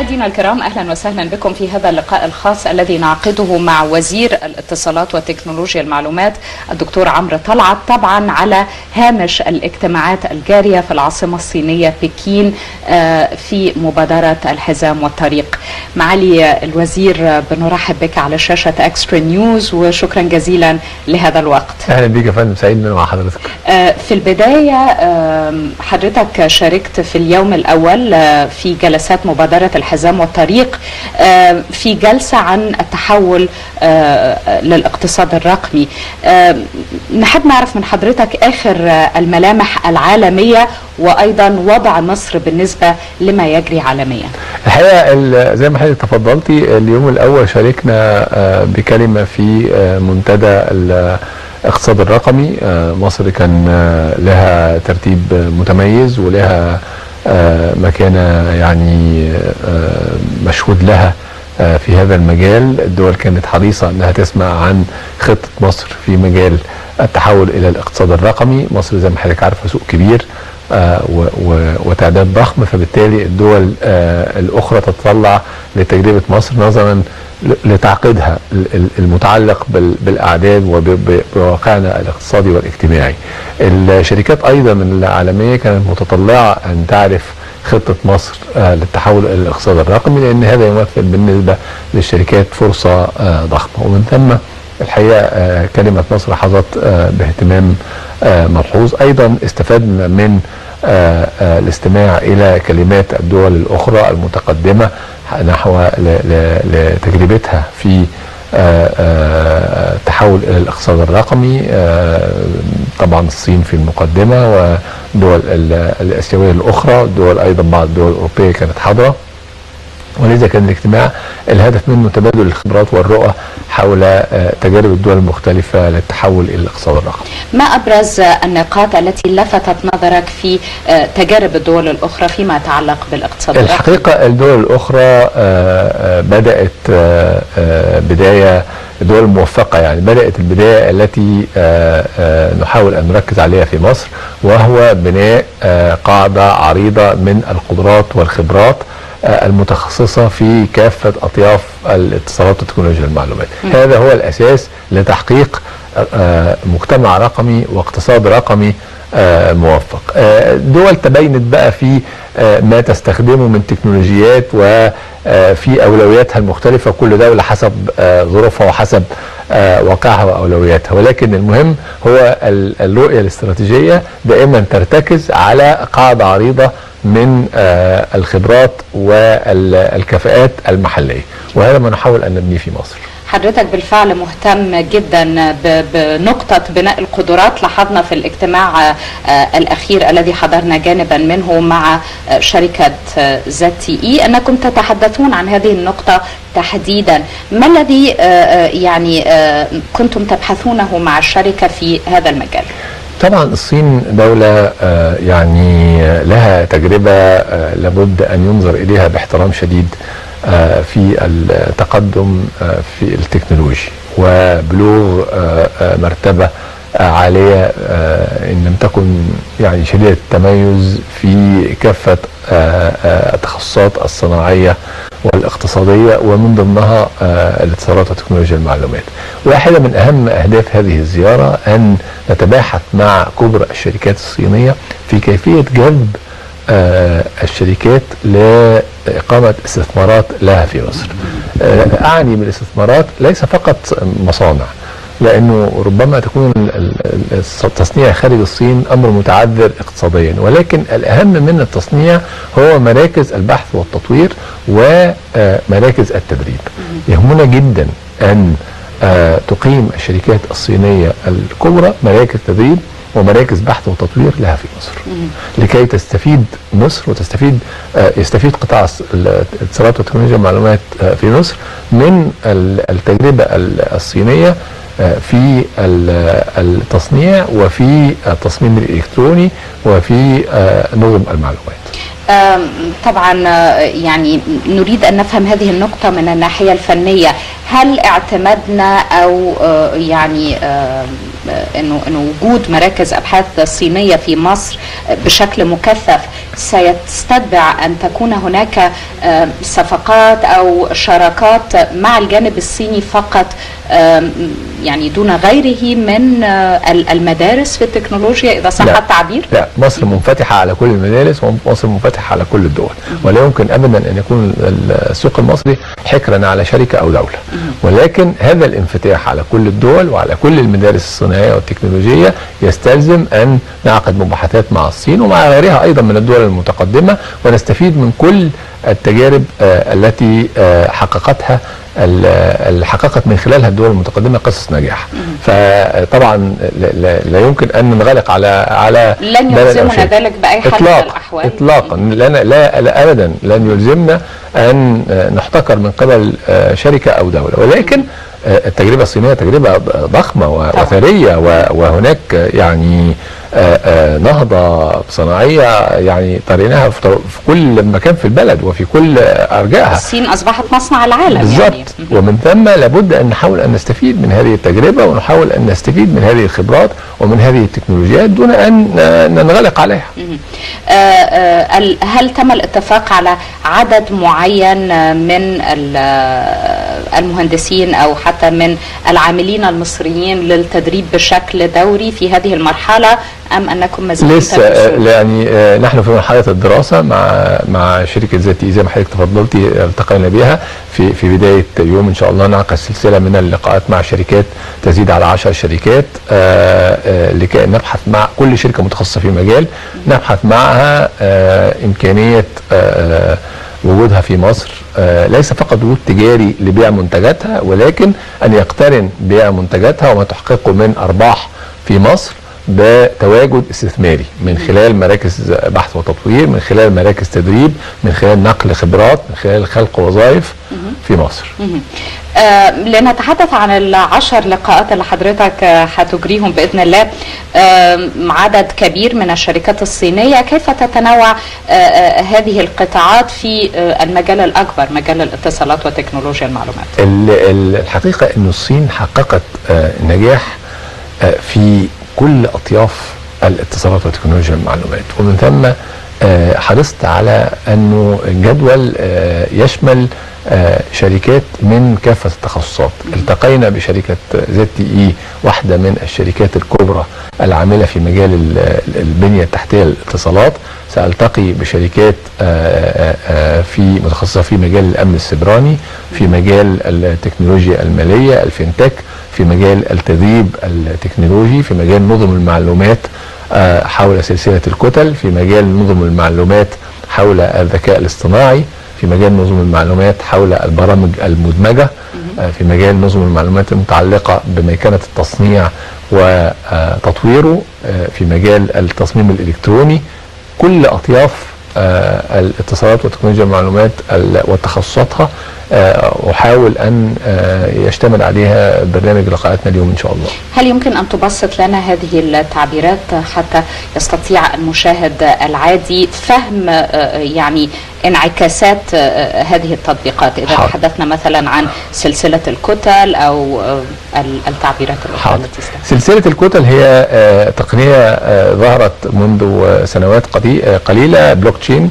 مشاهدينا الكرام اهلا وسهلا بكم في هذا اللقاء الخاص الذي نعقده مع وزير الاتصالات وتكنولوجيا المعلومات الدكتور عمرو طلعت طبعا على هامش الاجتماعات الجاريه في العاصمه الصينيه بكين في مبادره الحزام والطريق. معالي الوزير بنرحب بك على شاشه اكسترا نيوز وشكرا جزيلا لهذا الوقت. اهلا بك يا فندم سعيد من مع حضرتك. في البدايه حضرتك شاركت في اليوم الاول في جلسات مبادره الحزام والطريق في جلسة عن التحول للاقتصاد الرقمي نحب نعرف من حضرتك آخر الملامح العالمية وأيضا وضع مصر بالنسبة لما يجري عالميا الحقيقة زي ما حضرتك تفضلتي اليوم الأول شاركنا بكلمة في منتدى الاقتصاد الرقمي مصر كان لها ترتيب متميز ولها مكانة يعني مشهود لها في هذا المجال الدول كانت حريصة أنها تسمع عن خطة مصر في مجال التحول إلى الاقتصاد الرقمي مصر زي ما حضرتك عارفة سوق كبير وتعداد ضخم فبالتالي الدول الأخرى تتطلع لتجربة مصر نظرا لتعقيدها المتعلق بالاعداد وبواقعنا الاقتصادي والاجتماعي. الشركات ايضا العالميه كانت متطلعه ان تعرف خطه مصر للتحول الى الاقتصاد الرقمي لان هذا يمثل بالنسبه للشركات فرصه ضخمه ومن ثم الحقيقه كلمه مصر حظت باهتمام ملحوظ ايضا استفدنا من الاستماع الى كلمات الدول الاخرى المتقدمه نحو لتجربتها في التحول الى الاقتصاد الرقمي طبعا الصين في المقدمه والدول الاسيويه الاخرى الدول ايضا بعض الدول الاوروبيه كانت حاضره ولذا كان الاجتماع الهدف منه تبادل الخبرات والرؤى حول تجارب الدول المختلفة للتحول إلى الاقتصاد الرقمي ما أبرز النقاط التي لفتت نظرك في تجارب الدول الأخرى فيما يتعلق بالاقتصاد الرقمي؟ الحقيقة الدول الأخرى بدأت بداية الدول الموفقة يعني بدأت البداية التي نحاول أن نركز عليها في مصر وهو بناء قاعدة عريضة من القدرات والخبرات المتخصصة في كافة أطياف الاتصالات وتكنولوجيا المعلومات م. هذا هو الأساس لتحقيق مجتمع رقمي واقتصاد رقمي موفق دول تبينت بقى في ما تستخدمه من تكنولوجيات وفي أولوياتها المختلفة كل دولة حسب ظروفها وحسب واقعها وأولوياتها ولكن المهم هو الرؤية الاستراتيجية دائما ترتكز على قاعدة عريضة من الخبرات والكفاءات المحليه وهذا ما نحاول ان نبنيه في مصر حضرتك بالفعل مهتم جدا بنقطة بناء القدرات لاحظنا في الاجتماع الأخير الذي حضرنا جانبا منه مع شركة زد تي إي أنكم تتحدثون عن هذه النقطة تحديدا ما الذي يعني كنتم تبحثونه مع الشركة في هذا المجال؟ طبعا الصين دولة يعني لها تجربة لابد أن ينظر إليها باحترام شديد في التقدم في التكنولوجي وبلوغ مرتبة عالية إن لم تكن يعني شديدة التميز في كافة التخصصات الصناعية والاقتصادية ومن ضمنها الاتصالات وتكنولوجيا المعلومات واحدة من أهم أهداف هذه الزيارة أن نتباحث مع كبرى الشركات الصينية في كيفية جذب الشركات لإقامة استثمارات لها في مصر أعني بالاستثمارات ليس فقط مصانع لانه ربما تكون التصنيع خارج الصين امر متعذر اقتصاديا ولكن الاهم من التصنيع هو مراكز البحث والتطوير ومراكز التدريب يهمنا جدا ان تقيم الشركات الصينية الكبرى مراكز تدريب ومراكز بحث وتطوير لها في مصر لكي تستفيد مصر وتستفيد يستفيد قطاع الاتصالات وتكنولوجيا المعلومات في مصر من التجربة الصينية في التصنيع وفي التصميم الالكتروني وفي نظم المعلومات طبعا يعني نريد ان نفهم هذه النقطه من الناحيه الفنيه هل اعتمدنا او يعني انه انه وجود مراكز ابحاث صينيه في مصر بشكل مكثف سيستتبع ان تكون هناك صفقات او شراكات مع الجانب الصيني فقط يعني دون غيره من المدارس في التكنولوجيا اذا صح لا. التعبير؟ لا مصر منفتحه على كل المدارس ومصر منفتحه على كل الدول ولا يمكن ابدا ان يكون السوق المصري حكرا على شركه او دوله ولكن هذا الانفتاح على كل الدول وعلى كل المدارس الصناعيه والتكنولوجيه يستلزم ان نعقد مباحثات مع الصين ومع غيرها ايضا من الدول المتقدمه ونستفيد من كل التجارب آه التي آه حققتها اللي حققت من خلالها الدول المتقدمه قصص نجاح فطبعا لا, لا يمكن ان ننغلق على على لن يلزمنا ذلك باي حال من الاحوال اطلاقا لا, لا, لا ابدا لن يلزمنا ان نحتكر من قبل شركه او دوله ولكن التجربه الصينيه تجربه ضخمه وثريه وهناك يعني نهضة صناعية يعني طريناها في كل مكان في البلد وفي كل أرجائها الصين أصبحت مصنع العالم بالظبط يعني. ومن ثم لابد أن نحاول أن نستفيد من هذه التجربة ونحاول أن نستفيد من هذه الخبرات ومن هذه التكنولوجيات دون أن ننغلق عليها هل تم الاتفاق على عدد معين من المهندسين أو حتى من العاملين المصريين للتدريب بشكل دوري في هذه المرحلة ام انكم ما زلتم لسه يعني آه نحن في مرحله الدراسه مع مع شركه ذاتي زي ما حضرتك تفضلتي التقينا بها في في بدايه يوم ان شاء الله نعقد سلسله من اللقاءات مع شركات تزيد على 10 شركات آآ آآ لكي نبحث مع كل شركه متخصصه في مجال نبحث معها امكانيه وجودها في مصر ليس فقط وجود تجاري لبيع منتجاتها ولكن ان يقترن بيع منتجاتها وما تحققه من ارباح في مصر بتواجد استثماري من خلال مراكز بحث وتطوير من خلال مراكز تدريب من خلال نقل خبرات من خلال خلق وظائف في مصر آه لنتحدث عن العشر لقاءات اللي حضرتك هتجريهم باذن الله آه عدد كبير من الشركات الصينيه كيف تتنوع آه هذه القطاعات في المجال الاكبر مجال الاتصالات وتكنولوجيا المعلومات الحقيقه ان الصين حققت نجاح في كل اطياف الاتصالات وتكنولوجيا المعلومات ومن ثم حرصت على انه الجدول يشمل شركات من كافه التخصصات التقينا بشركه زد تي اي واحده من الشركات الكبرى العامله في مجال البنيه التحتيه للاتصالات سالتقي بشركات في متخصصه في مجال الامن السبراني في مجال التكنولوجيا الماليه الفينتك في مجال التدريب التكنولوجي في مجال نظم المعلومات حول سلسله الكتل في مجال نظم المعلومات حول الذكاء الاصطناعي في مجال نظم المعلومات حول البرامج المدمجه في مجال نظم المعلومات المتعلقه بميكنه التصنيع وتطويره في مجال التصميم الالكتروني كل اطياف الاتصالات وتكنولوجيا المعلومات وتخصصاتها احاول ان يشتمل عليها برنامج لقاءاتنا اليوم ان شاء الله. هل يمكن ان تبسط لنا هذه التعبيرات حتى يستطيع المشاهد العادي فهم يعني انعكاسات هذه التطبيقات اذا حاضر. تحدثنا مثلا عن سلسله الكتل او التعبيرات الاخرى التي سلسله الكتل هي تقنيه ظهرت منذ سنوات قليله بلوك تشين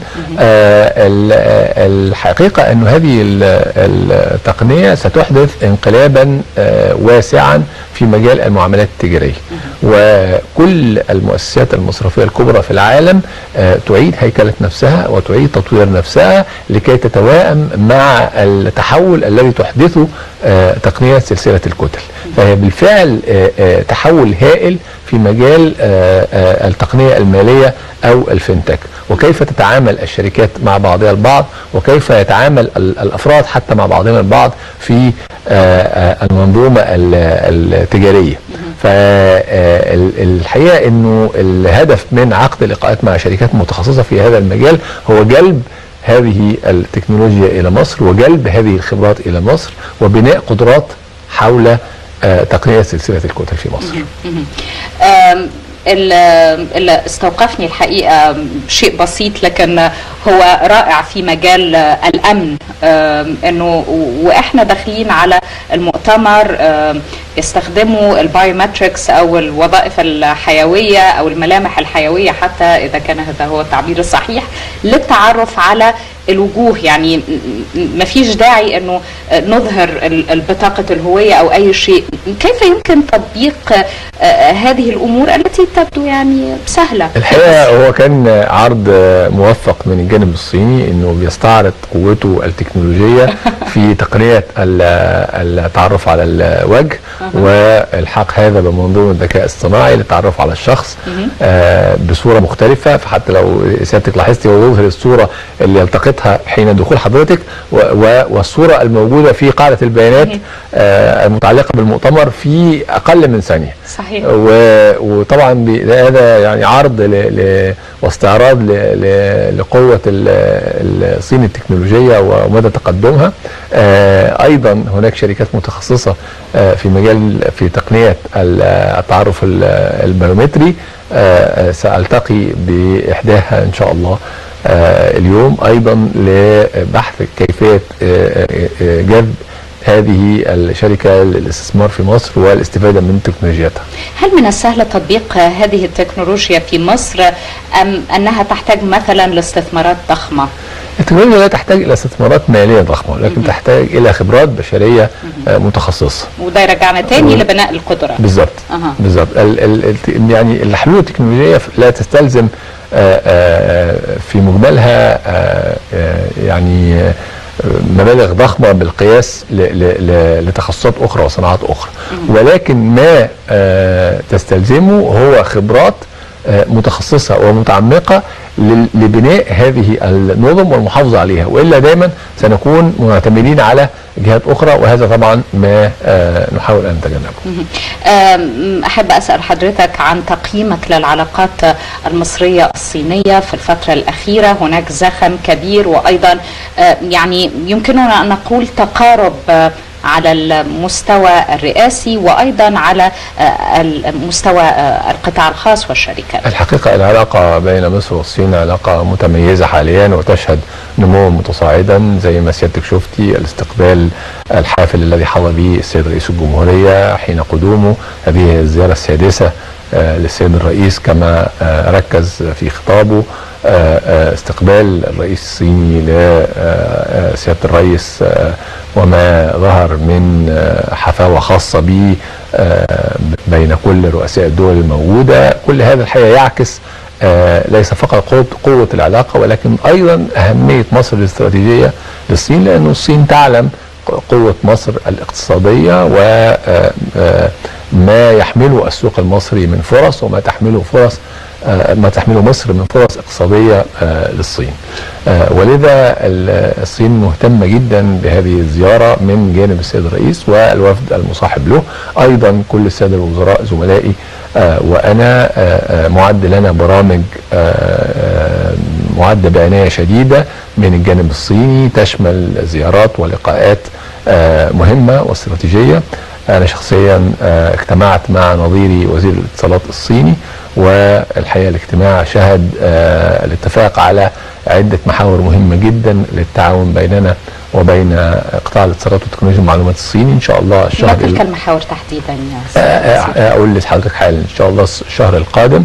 الحقيقه انه هذه التقنيه ستحدث انقلابا واسعا في مجال المعاملات التجاريه وكل المؤسسات المصرفيه الكبرى في العالم تعيد هيكله نفسها وتعيد تطوير نفسها لكي تتوائم مع التحول الذي تحدثه تقنيه سلسله الكتل فهي بالفعل تحول هائل في مجال التقنيه الماليه او الفinتك وكيف تتعامل الشركات مع بعضها البعض وكيف يتعامل الافراد حتى مع بعضهم البعض في المنظومه التجاريه فالحقيقه انه الهدف من عقد لقاءات مع شركات متخصصه في هذا المجال هو جلب هذه التكنولوجيا الى مصر وجلب هذه الخبرات الى مصر وبناء قدرات حول تقنيه سلسله الكتل في مصر. اللي استوقفني الحقيقه شيء بسيط لكن هو رائع في مجال الامن انه واحنا داخلين على المؤتمر يستخدموا البايومتريكس او الوظائف الحيويه او الملامح الحيويه حتى اذا كان هذا هو التعبير الصحيح للتعرف على الوجوه يعني ما فيش داعي انه نظهر بطاقه الهويه او اي شيء كيف يمكن تطبيق هذه الامور التي تبدو يعني سهله الحقيقه هو كان عرض موفق من الجانب الصيني انه بيستعرض قوته التكنولوجيه في تقنيه التعرف على الوجه والحاق هذا بمنظومه الذكاء الاصطناعي للتعرف على الشخص آه بصوره مختلفه فحتى لو سيادتك لاحظتي هو يظهر الصوره اللي يلتقطها حين دخول حضرتك والصوره الموجوده في قاعده البيانات آه المتعلقه بالمؤتمر في اقل من ثانيه صحيح وطبعا هذا يعني عرض ل ل واستعراض ل ل لقوه الصين التكنولوجيه ومدى تقدمها آه ايضا هناك شركات متخصصه آه في مجال في تقنيه التعرف البيومتري آه سالتقي باحداها ان شاء الله اليوم ايضا لبحث كيفيه جذب هذه الشركة للاستثمار في مصر والاستفادة من تكنولوجياتها هل من السهل تطبيق هذه التكنولوجيا في مصر أم أنها تحتاج مثلا لاستثمارات ضخمة؟ التكنولوجيا لا تحتاج الى استثمارات ماليه ضخمه لكن م- تحتاج الى خبرات بشريه م- متخصصه وده يرجعنا تاني و... لبناء القدره بالظبط أه. بالظبط ال ال يعني الحلول التكنولوجيه لا تستلزم آآ آآ في مجملها يعني مبالغ ضخمه بالقياس لتخصصات اخرى وصناعات اخرى ولكن ما تستلزمه هو خبرات متخصصه ومتعمقه لبناء هذه النظم والمحافظه عليها والا دائما سنكون معتمدين على جهات اخرى وهذا طبعا ما نحاول ان نتجنبه. احب اسال حضرتك عن تقييمك للعلاقات المصريه الصينيه في الفتره الاخيره هناك زخم كبير وايضا يعني يمكننا ان نقول تقارب على المستوى الرئاسي وايضا على مستوى القطاع الخاص والشركات. الحقيقه العلاقه بين مصر والصين علاقه متميزه حاليا وتشهد نموا متصاعدا زي ما سيادتك شفتي الاستقبال الحافل الذي حظى به السيد رئيس الجمهوريه حين قدومه هذه الزياره السادسه للسيد الرئيس كما ركز في خطابه استقبال الرئيس الصيني لسياده الرئيس وما ظهر من حفاوه خاصه به بين كل رؤساء الدول الموجوده كل هذا الحقيقه يعكس ليس فقط قوة, قوة العلاقة ولكن أيضا أهمية مصر الاستراتيجية للصين لأن الصين تعلم قوة مصر الاقتصادية وما يحمله السوق المصري من فرص وما تحمله فرص ما تحمله مصر من فرص اقتصادية للصين ولذا الصين مهتمة جدا بهذه الزيارة من جانب السيد الرئيس والوفد المصاحب له أيضا كل السادة الوزراء زملائي وأنا معد لنا برامج معدة بعناية شديدة من الجانب الصيني تشمل زيارات ولقاءات مهمة واستراتيجية أنا شخصيا اجتمعت مع نظيري وزير الاتصالات الصيني والحقيقة الاجتماع شهد الاتفاق على عدة محاور مهمة جدا للتعاون بيننا وبين قطاع الاتصالات وتكنولوجيا المعلومات الصيني ان شاء الله الشهر ما تلك المحاور تحديدا يا اقول لحضرتك حالا ان شاء الله الشهر القادم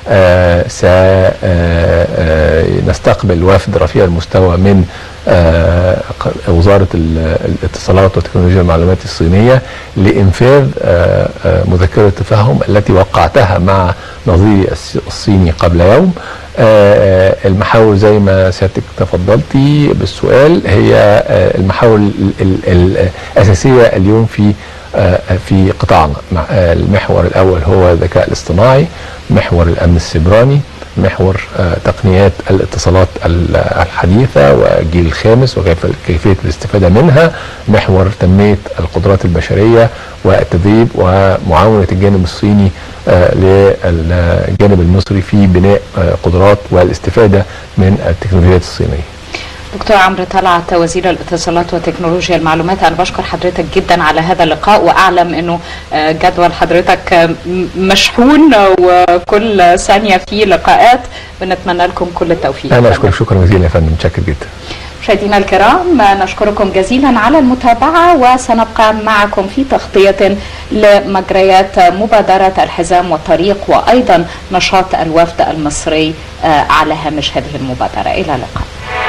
سنستقبل وفد رفيع المستوى من وزارة الاتصالات وتكنولوجيا المعلومات الصينية لإنفاذ مذكرة تفاهم التي وقعتها مع نظيري الصيني قبل يوم المحاور زي ما سيادتك تفضلتي بالسؤال هي المحاور الأساسية اليوم في في قطاعنا المحور الأول هو الذكاء الاصطناعي محور الأمن السيبراني محور تقنيات الاتصالات الحديثة والجيل الخامس وكيفية الاستفادة منها محور تنمية القدرات البشرية والتدريب ومعاونة الجانب الصيني للجانب المصري في بناء قدرات والاستفادة من التكنولوجيات الصينية دكتور عمرو طلعت وزير الاتصالات وتكنولوجيا المعلومات انا بشكر حضرتك جدا على هذا اللقاء واعلم انه جدول حضرتك مشحون وكل ثانيه فيه لقاءات بنتمنى لكم كل التوفيق انا اشكرك شكرا جزيلا يا فندم متشكر جدا مشاهدينا الكرام نشكركم جزيلا على المتابعة وسنبقى معكم في تغطية لمجريات مبادرة الحزام والطريق وأيضا نشاط الوفد المصري على هامش هذه المبادرة إلى اللقاء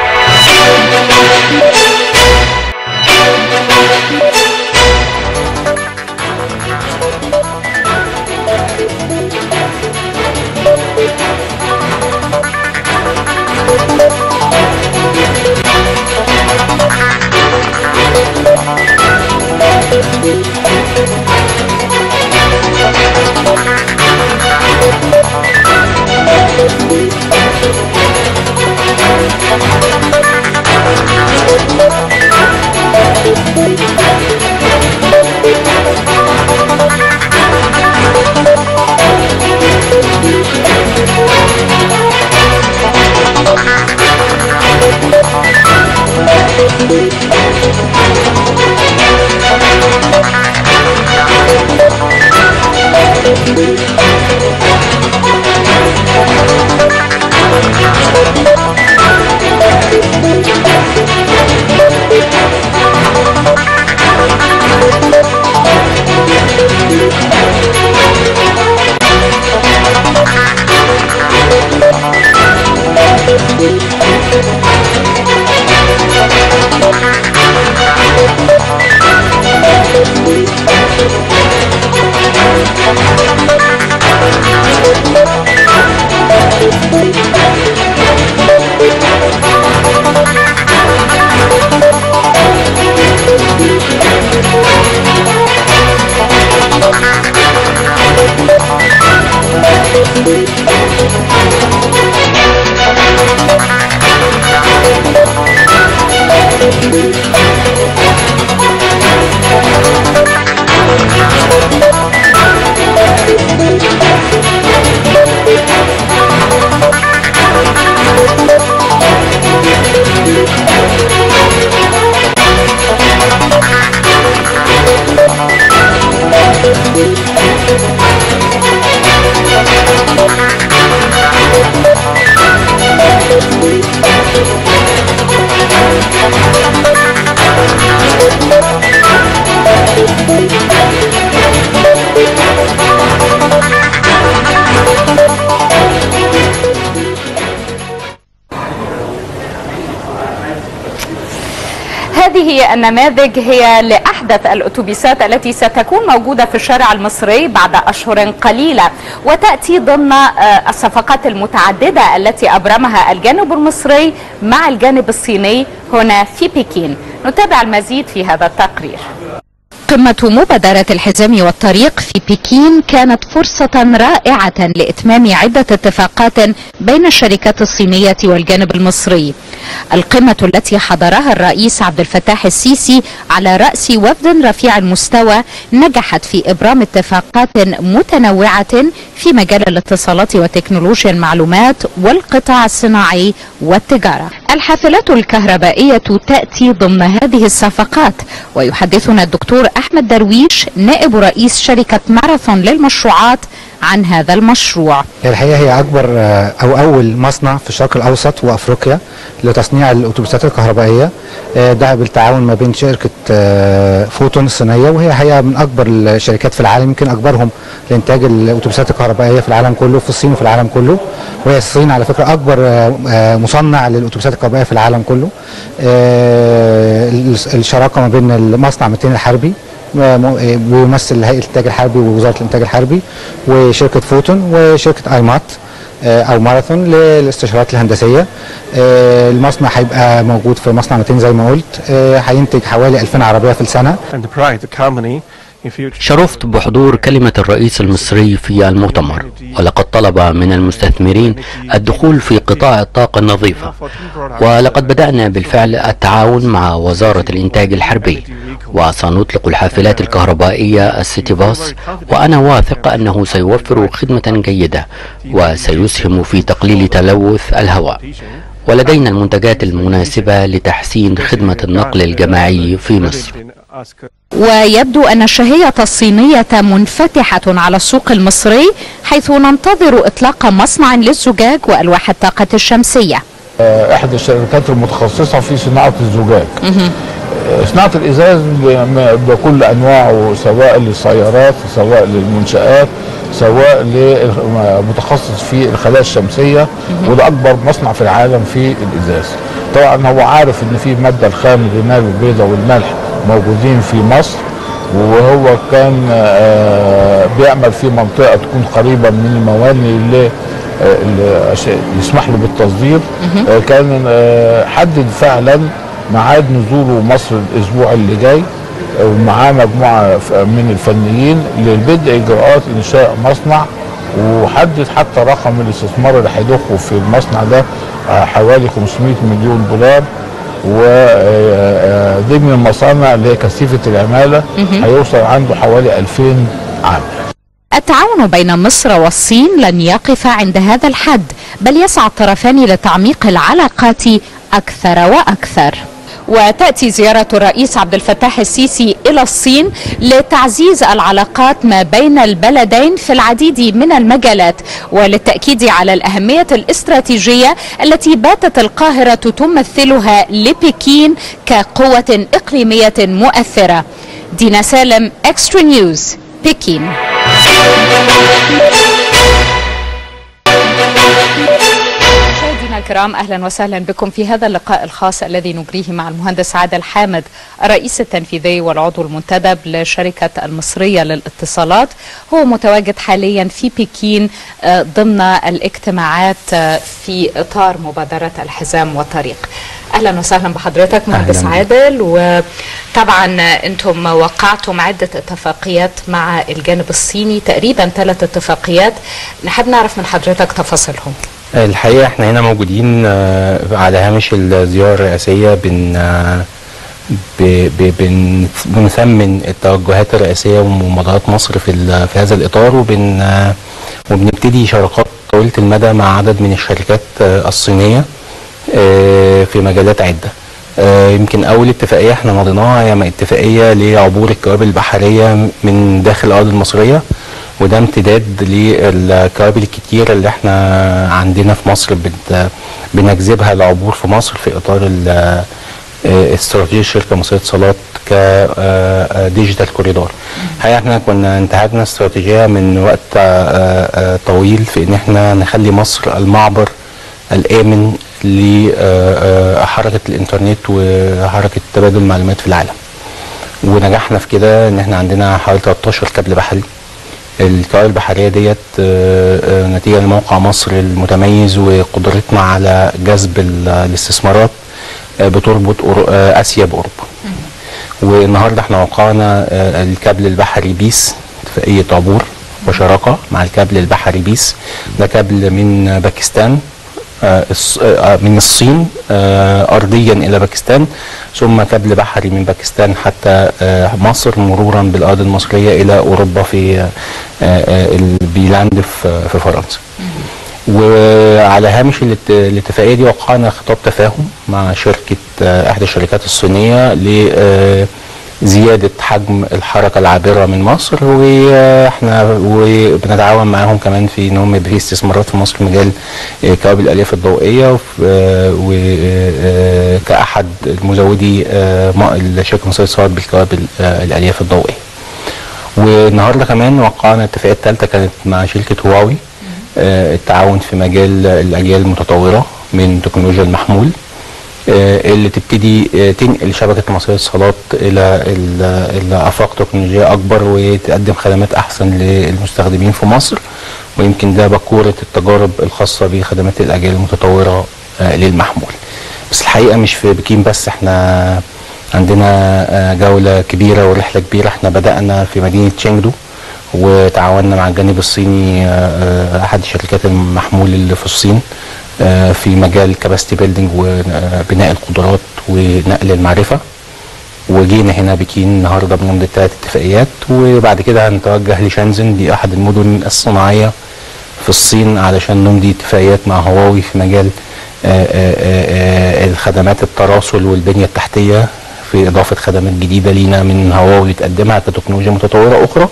هذه النماذج هي لأحدث الأتوبيسات التي ستكون موجودة في الشارع المصري بعد أشهر قليلة وتأتي ضمن الصفقات المتعددة التي أبرمها الجانب المصري مع الجانب الصيني هنا في بكين نتابع المزيد في هذا التقرير قمة مبادرة الحزام والطريق في بكين كانت فرصة رائعة لإتمام عدة اتفاقات بين الشركات الصينية والجانب المصري القمة التي حضرها الرئيس عبد الفتاح السيسي على رأس وفد رفيع المستوى نجحت في إبرام اتفاقات متنوعة في مجال الاتصالات وتكنولوجيا المعلومات والقطاع الصناعي والتجارة الحافلات الكهربائية تأتي ضمن هذه الصفقات ويحدثنا الدكتور أحمد درويش نائب رئيس شركة ماراثون للمشروعات عن هذا المشروع الحقيقة هي أكبر أو أول مصنع في الشرق الأوسط وأفريقيا لتصنيع الأتوبيسات الكهربائية ده بالتعاون ما بين شركة فوتون الصينية وهي حقيقة من أكبر الشركات في العالم يمكن أكبرهم لإنتاج الأتوبيسات الكهربائية في العالم كله في الصين وفي العالم كله وهي الصين على فكرة أكبر مصنع للأتوبيسات الكهربائية في العالم كله الشراكة ما بين المصنع 200 الحربي بيمثل هيئه الانتاج الحربي ووزاره الانتاج الحربي وشركه فوتون وشركه ايمات او ماراثون للاستشارات الهندسيه المصنع هيبقى موجود في مصنع 200 زي ما قلت هينتج حوالي 2000 عربيه في السنه شرفت بحضور كلمة الرئيس المصري في المؤتمر ولقد طلب من المستثمرين الدخول في قطاع الطاقة النظيفة ولقد بدأنا بالفعل التعاون مع وزارة الإنتاج الحربي وسنطلق الحافلات الكهربائية السيتي باص وأنا واثق أنه سيوفر خدمة جيدة وسيسهم في تقليل تلوث الهواء ولدينا المنتجات المناسبة لتحسين خدمة النقل الجماعي في مصر ويبدو أن الشهية الصينية منفتحة على السوق المصري حيث ننتظر إطلاق مصنع للزجاج وألواح الطاقة الشمسية احدى الشركات المتخصصه في صناعه الزجاج آه، صناعه الازاز ب- بكل انواعه سواء للسيارات سواء للمنشات سواء لمتخصص في الخلايا الشمسيه وده اكبر مصنع في العالم في الازاز طبعا هو عارف ان في ماده الخام الرمال والبيضه والملح موجودين في مصر وهو كان آه، بيعمل في منطقه تكون قريبه من المواني اللي آه، اللي عشان يسمح له بالتصدير آه، كان آه، حدد فعلا ميعاد نزوله مصر الاسبوع اللي جاي آه، ومعاه مجموعه ف- من الفنيين للبدء اجراءات انشاء مصنع وحدد حتى رقم الاستثمار اللي هيضخه في المصنع ده آه، حوالي 500 مليون دولار ودي من المصانع اللي هي كثيفه العماله هيوصل عنده حوالي 2000 عامل التعاون بين مصر والصين لن يقف عند هذا الحد بل يسعى الطرفان لتعميق العلاقات أكثر وأكثر وتأتي زيارة الرئيس عبد الفتاح السيسي إلى الصين لتعزيز العلاقات ما بين البلدين في العديد من المجالات وللتأكيد على الأهمية الاستراتيجية التي باتت القاهرة تمثلها لبكين كقوة إقليمية مؤثرة دينا سالم اكسترا نيوز بكين مشاهدينا الكرام اهلا وسهلا بكم في هذا اللقاء الخاص الذي نجريه مع المهندس عادل حامد الرئيس التنفيذي والعضو المنتدب لشركه المصريه للاتصالات هو متواجد حاليا في بكين آه، ضمن الاجتماعات آه، في اطار مبادره الحزام والطريق اهلا وسهلا بحضرتك مهندس أهلاً. عادل وطبعا انتم وقعتم عده اتفاقيات مع الجانب الصيني تقريبا ثلاث اتفاقيات نحب نعرف من حضرتك تفاصيلهم الحقيقة احنا هنا موجودين آه، على هامش الزيارة الرئاسية بن آه، ب- ب- بن- بنثمن التوجهات الرئاسية ومبادرات مصر في ال- في هذا الإطار وبن آه، وبنبتدي شراكات طويلة المدى مع عدد من الشركات آه، الصينية آه، في مجالات عدة آه، يمكن أول اتفاقية احنا مضيناها هي اتفاقية لعبور الكوابل البحرية من داخل الأرض المصرية وده امتداد للكوابل الكتيرة اللي احنا عندنا في مصر بت- بنجذبها لعبور في مصر في إطار ال- آه، استراتيجية شركة مصرية اتصالات كديجيتال كوريدور الحقيقة احنا كنا انتهجنا استراتيجية من وقت آه، آه، طويل في ان احنا نخلي مصر المعبر الآمن لحركة الإنترنت وحركة تبادل المعلومات في العالم ونجحنا في كده ان احنا عندنا حوالي 13 كابل بحري الكوارث البحريه ديت آه، آه، نتيجه لموقع مصر المتميز وقدرتنا على جذب ال- الاستثمارات آه، بتربط أورو- آه، اسيا باوروبا والنهارده احنا وقعنا آه، الكابل البحري بيس اتفاقيه عبور وشراكه مع الكابل البحري بيس ده كابل من باكستان آه، الص- آه، من الصين آه، ارضيا الى باكستان ثم كابل بحري من باكستان حتى آه، مصر مرورا بالارض المصريه الى اوروبا في آه، آه، البيلاند في في فرنسا. وعلى هامش الات- الاتفاقيه دي وقعنا خطاب تفاهم مع شركه آه، احدى الشركات الصينيه ل آه، زياده حجم الحركه العابره من مصر واحنا وبنتعاون معاهم كمان في ان هم يبقى في استثمارات في مصر في مجال آه، كوابل الالياف الضوئيه وكاحد مزودي آه، م- الشركه المصريه للاتصالات بالكوابل آه، الالياف الضوئيه. والنهارده كمان وقعنا اتفاقيه ثالثه كانت مع شركه هواوي آه، التعاون في مجال الاجيال المتطوره من تكنولوجيا المحمول آه، اللي تبتدي آه، تنقل شبكه مصريه الاتصالات الى ال- الى افاق تكنولوجيه اكبر وتقدم خدمات احسن للمستخدمين في مصر ويمكن ده بكوره التجارب الخاصه بخدمات الاجيال المتطوره آه، للمحمول بس الحقيقه مش في بكين بس احنا عندنا آه، جوله كبيره ورحله كبيره احنا بدانا في مدينه تشينجدو وتعاوننا مع الجانب الصيني آه، آه، احد شركات المحمول اللي في الصين آه، في مجال كاباستي بيلدينج وبناء القدرات ونقل المعرفه وجينا هنا بكين النهارده بنمضي ثلاث اتفاقيات وبعد كده هنتوجه لشانزن دي احد المدن الصناعيه في الصين علشان نمضي اتفاقيات مع هواوي في مجال آه، آه، آه، الخدمات التراصل والبنيه التحتيه في اضافه خدمات جديده لينا من هواوي تقدمها كتكنولوجيا متطوره اخرى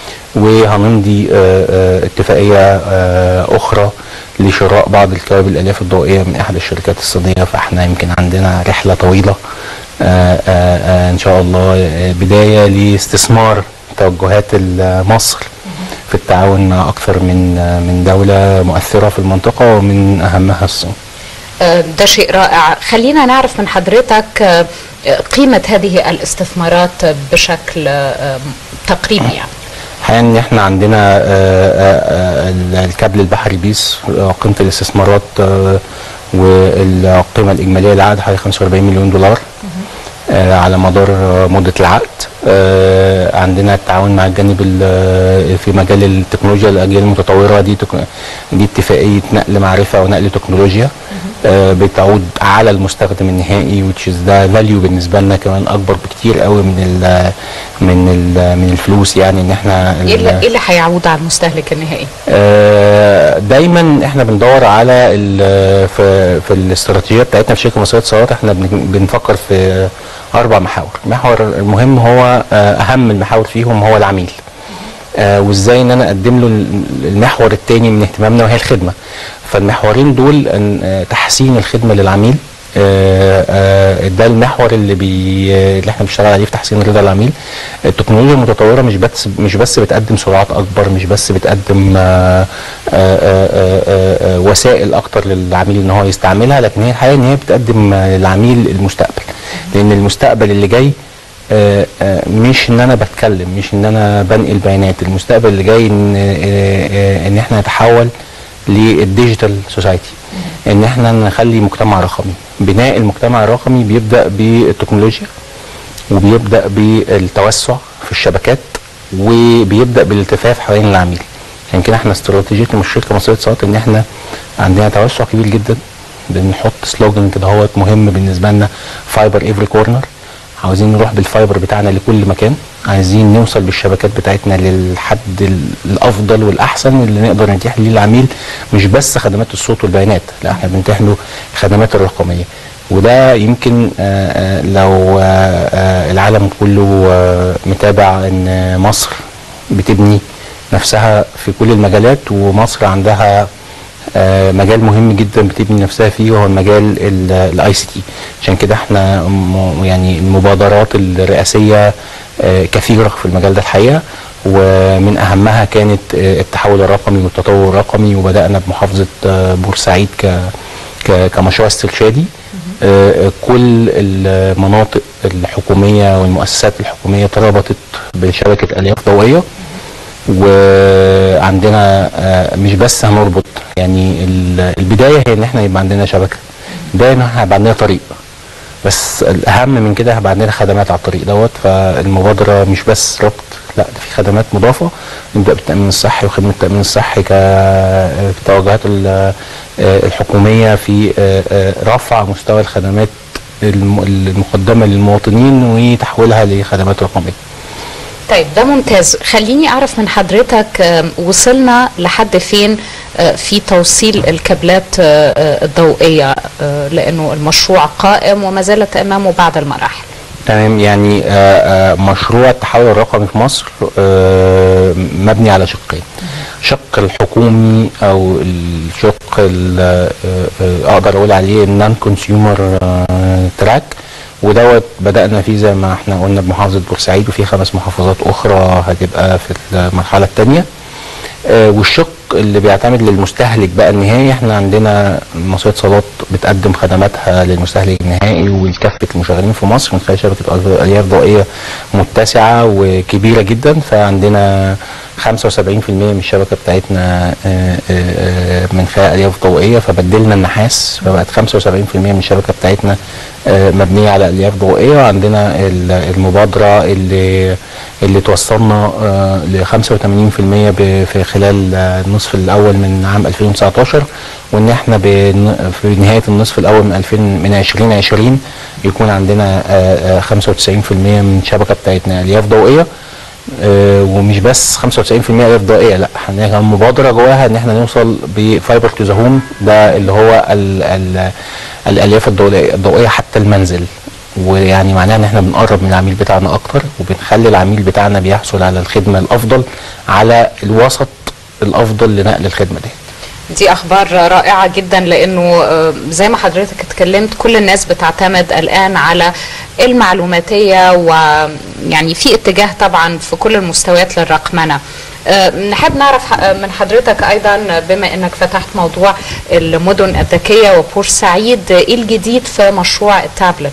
وهنمضي آه، آه، اتفاقيه آه، اخرى لشراء بعض الكوابل الالياف الضوئيه من احد الشركات الصينيه فاحنا يمكن عندنا رحله طويله آه، آه، آه، ان شاء الله آه، بدايه لاستثمار توجهات ال- مصر في التعاون مع اكثر من آه، من دوله مؤثره في المنطقه ومن اهمها الصين آه، ده شيء رائع خلينا نعرف من حضرتك آه، آه، قيمة هذه الاستثمارات بشكل آه، تقريبي يعني حاليا ان احنا عندنا آه، آه، آه، الكابل البحري بيس آه، قيمه الاستثمارات آه، والقيمه الاجماليه للعقد حوالي 45 مليون دولار آه، على مدار آه، مده العقد آه، عندنا التعاون مع الجانب ال- في مجال التكنولوجيا الاجيال المتطوره دي تك- دي اتفاقيه نقل معرفه ونقل تكنولوجيا آه، بتعود على المستخدم النهائي which is ده فاليو بالنسبه لنا كمان اكبر بكتير قوي من ال من ال من الفلوس يعني ان احنا ايه ال- اللي, إيه اللي هيعود على المستهلك النهائي؟ آه، دايما احنا بندور على ال- في في الاستراتيجيه بتاعتنا في شركه مصريه اتصالات احنا بن- بنفكر في اربع محاور المحور المهم هو آه، اهم المحاور فيهم هو العميل آه، وازاي ان انا اقدم له ال- المحور الثاني من اهتمامنا وهي الخدمه فالمحورين دول أن- آه، تحسين الخدمه للعميل آه، آه، ده المحور اللي بي اللي احنا بنشتغل عليه في تحسين رضا العميل التكنولوجيا المتطوره مش بس مش بس بتقدم سرعات اكبر مش بس بتقدم آه، آه، آه، آه، آه، وسائل اكتر للعميل ان هو يستعملها لكن هي الحقيقه ان هي بتقدم آه، للعميل المستقبل لان المستقبل اللي جاي آه، آه، مش ان انا بتكلم مش ان انا بنقل بيانات المستقبل اللي جاي ان آه، آه، ان احنا نتحول للديجيتال سوسايتي ان احنا نخلي مجتمع رقمي بناء المجتمع الرقمي بيبدا بالتكنولوجيا وبيبدا بالتوسع في الشبكات وبيبدا بالالتفاف حوالين العميل عشان كده احنا استراتيجيتنا مش شركه مصريه اتصالات ان احنا عندنا توسع كبير جدا بنحط سلوجن كده هو مهم بالنسبه لنا فايبر ايفري كورنر عاوزين نروح بالفايبر بتاعنا لكل مكان عايزين نوصل بالشبكات بتاعتنا للحد ال- الافضل والاحسن اللي نقدر نتيح ليه العميل مش بس خدمات الصوت والبيانات لا احنا بنتيح له خدمات الرقميه وده يمكن آه، آه، لو آه، آه، العالم كله آه، متابع ان مصر بتبني نفسها في كل المجالات ومصر عندها آه، مجال مهم جدا بتبني نفسها فيه وهو المجال الاي سي تي عشان كده احنا م- يعني المبادرات الرئاسيه آه، كثيره في المجال ده الحقيقه ومن اهمها كانت آه، التحول الرقمي والتطور الرقمي وبدانا بمحافظه آه، بورسعيد ك ك- كمشروع استرشادي آه، كل المناطق الحكوميه والمؤسسات الحكوميه تربطت بشبكه الياف ضوئيه وعندنا آه، مش بس هنربط يعني ال- البدايه هي ان احنا يبقى عندنا شبكه البدايه ان احنا هيبقى عندنا طريق بس الاهم من كده هيبقى عندنا خدمات على الطريق دوت فالمبادره مش بس ربط لا ده في خدمات مضافه نبدا بالتامين الصحي وخدمه التامين الصحي ك في التوجهات ال- آه، الحكوميه في آه، آه، رفع مستوى الخدمات الم- المقدمه للمواطنين وتحويلها لخدمات رقميه طيب ده ممتاز خليني أعرف من حضرتك آم، وصلنا لحد فين آه، في توصيل الكابلات آه، آه، الضوئية آه، لأنه المشروع قائم وما زالت أمامه بعض المراحل تمام يعني آه، آه، مشروع التحول الرقمي في مصر آه، مبني على شقين شق الحكومي او الشق ال- آه، آه، اقدر اقول عليه النون كونسيومر تراك ودوت بدانا فيه زي ما احنا قلنا بمحافظه بورسعيد وفي خمس محافظات اخرى هتبقى في المرحله الثانيه آه، والشق اللي بيعتمد للمستهلك بقى النهائي احنا عندنا مصرية اتصالات بتقدم خدماتها للمستهلك النهائي ولكافة المشغلين في مصر من خلال شبكة ألف- الياف ضوئية متسعة وكبيرة جدا فعندنا 75% من الشبكة بتاعتنا آه، آه، آه، من خلال الياف ضوئية فبدلنا النحاس فبقت 75% من الشبكة بتاعتنا آه، مبنية على الياف ضوئية وعندنا ال- المبادرة اللي اللي توصلنا ل 85% ب- في خلال آه، النصف الاول من عام 2019 وان احنا بن- في نهايه النصف الاول من 2000 من 2020 يكون عندنا آه، آه، 95% من الشبكه بتاعتنا الياف ضوئيه آه، ومش بس 95% الياف ضوئيه لا احنا كان مبادره جواها ان احنا نوصل بفايبر تو ذا هوم ده اللي هو ال ال الالياف الضوئيه الضوئيه حتى المنزل ويعني معناها ان احنا بنقرب من العميل بتاعنا اكتر وبنخلي العميل بتاعنا بيحصل على الخدمه الافضل على الوسط الافضل لنقل الخدمه دي دي اخبار رائعه جدا لانه آه، زي ما حضرتك اتكلمت كل الناس بتعتمد الان على المعلوماتيه ويعني في اتجاه طبعا في كل المستويات للرقمنه آه، نحب نعرف ح- من حضرتك ايضا بما انك فتحت موضوع المدن الذكيه وبورسعيد ايه الجديد في مشروع التابلت؟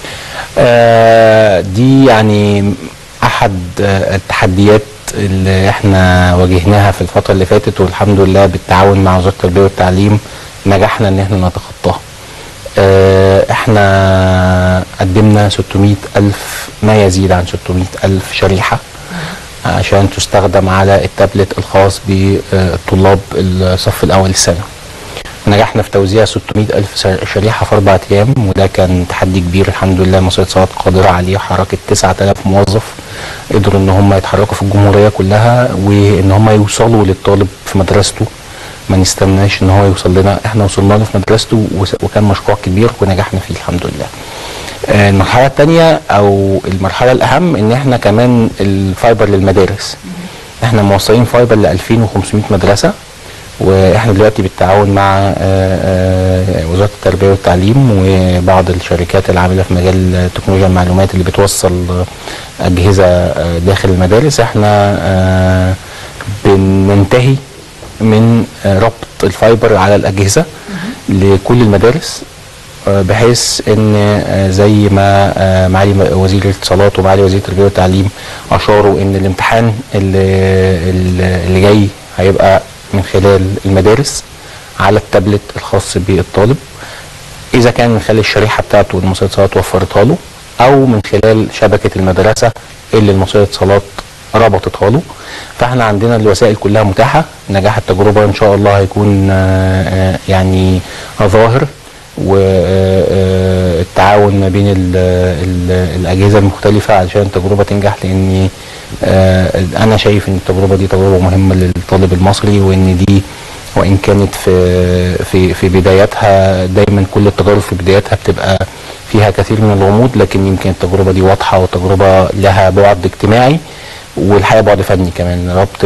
آه، دي يعني احد آه، التحديات اللي احنا واجهناها في الفتره اللي فاتت والحمد لله بالتعاون مع وزاره التربيه والتعليم نجحنا ان احنا نتخطاها آه، احنا قدمنا 600 الف ما يزيد عن 600 الف شريحه عشان تستخدم على التابلت الخاص بطلاب الصف الاول الثانوي نجحنا في توزيع 600 ألف سر- شريحة في أربع أيام وده كان تحدي كبير الحمد لله مصرية اتصالات قادرة عليه حركة 9000 موظف قدروا إن هم يتحركوا في الجمهورية كلها وإن هم يوصلوا للطالب في مدرسته ما نستناش إن هو يوصل لنا إحنا وصلنا له في مدرسته وس- وكان مشروع كبير ونجحنا فيه الحمد لله. آه، المرحلة الثانية أو المرحلة الأهم إن إحنا كمان الفايبر للمدارس. إحنا موصلين فايبر ل 2500 مدرسة واحنا دلوقتي بالتعاون مع آه، آه، وزاره التربيه والتعليم وبعض الشركات العامله في مجال تكنولوجيا المعلومات اللي بتوصل آه، اجهزه آه، داخل المدارس احنا آه، بننتهي من آه، ربط الفايبر على الاجهزه لكل المدارس آه، بحيث ان آه، زي ما آه، معالي وزير الاتصالات ومعالي وزير التربيه والتعليم اشاروا ان الامتحان اللي, اللي اللي جاي هيبقى من خلال المدارس على التابلت الخاص بالطالب اذا كان من خلال الشريحه بتاعته المصرية الاتصالات وفرتها له او من خلال شبكه المدرسه اللي المصرية الاتصالات ربطتها له فاحنا عندنا الوسائل كلها متاحه نجاح التجربه ان شاء الله هيكون آه، آه، يعني ظاهر والتعاون ما بين ال ال الاجهزه المختلفه علشان التجربه تنجح لاني آه، انا شايف ان التجربه دي تجربه مهمه للطالب المصري وان دي وان كانت في في في بداياتها دايما كل التجارب في بداياتها بتبقى فيها كثير من الغموض لكن يمكن التجربه دي واضحه وتجربه لها بعد اجتماعي والحقيقه بعد فني كمان ربط